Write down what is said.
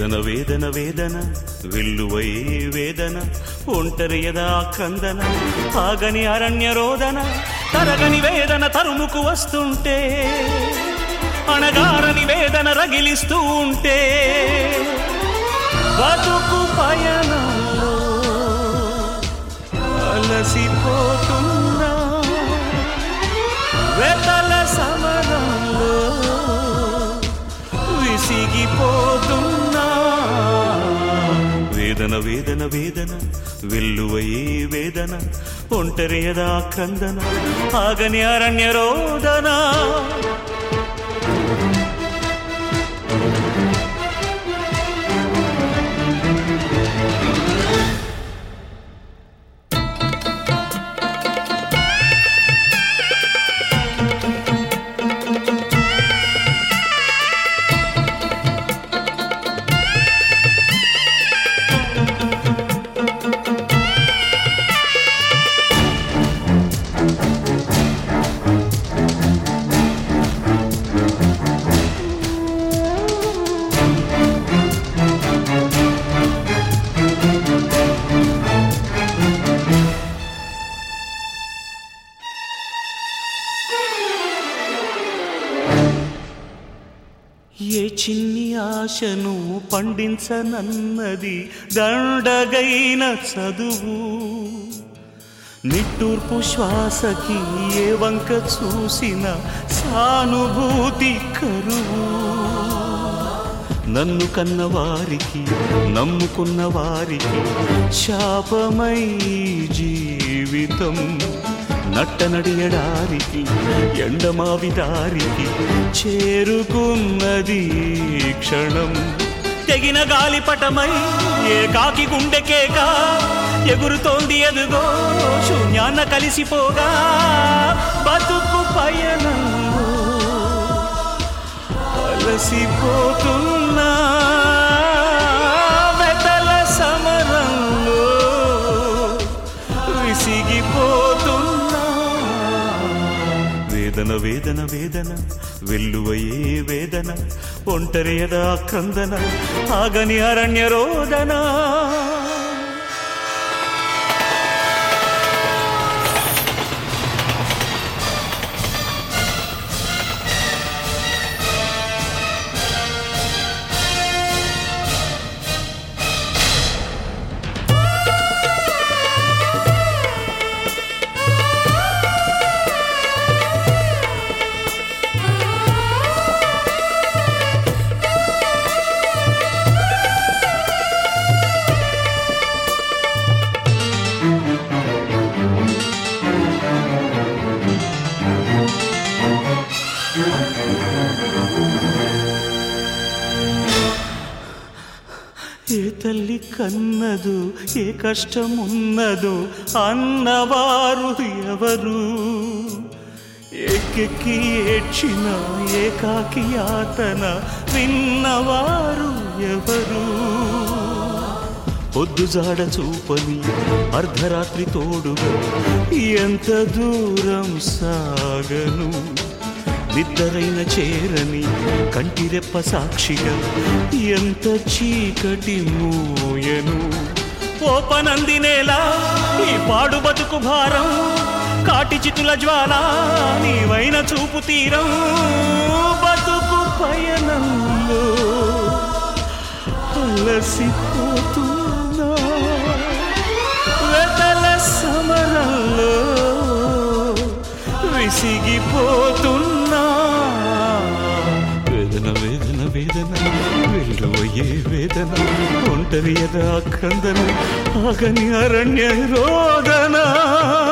వేదన వేదన వేదన వెల్లువై వేదన ఒంటరి యదా క్రందన ఆగని అరణ్య రోదన తరగని వేదన తరుముకు వస్తుంటే అణగారని వేదన రగిలిస్తూ ఉంటే బతుకు పయనంలో అలసిపోతున్నా వెతల సమరంలో విసిగిపోతున్నా వేదన వేదన వేదన వెల్లువయే వేదన ఒంటరి యదా క్రందన ఆగని అరణ్య రోదన ఏ చిన్ని ఆశను పండించనన్నది దండగైన చదువు నిట్టూర్పు శ్వాసకి ఏ వంక చూసిన సానుభూతి కరువు నన్ను కన్న వారికి నమ్ముకున్న వారికి శాపమై జీవితం నట్టనడియడానికి ఎండమావి దారికి చేరుకున్నది ఈ క్షణం తెగిన గాలిపటమై ఏకాకి గుండెకేక ఎగురుతోంది ఎదుగో శూన్యాన్న కలిసిపోగా బతుకు పయనంలో అలసిపోతున్నా వెతల సమరంలో విసిగిపోతున్నా వేదన వేదన వేదన వెల్లువయే వేదన ఒంటరి యదా క్రందన ఆగని అరణ్య రోదన ఏ తల్లి కన్నదు ఏ కష్టమున్నదో అన్నవారు ఎవరు ఎక్కెక్కి ఏడ్చిన ఏకాకి యాతన విన్నవారు ఎవరు పొద్దు జాడ చూపని అర్ధరాత్రి తోడుగా ఎంత దూరం సాగను నిద్దరైన చేరని కంటిరెప్ప సాక్షిగా ఎంత చీకటి మూయను ఓపనందినేలా ఈ పాడు బతుకు భారం కాటి చితుల జ్వాల నీవైన చూపు తీరం బతుకు పయనంలో అలసిపోతున్నా వెతల సమరంలో విసిగిపోతున్నా వేదన వేదన వేదన వెల్లువయ్యే వేదన ఒంటరి యదా క్రందన ఆగని అరణ్య రోదనా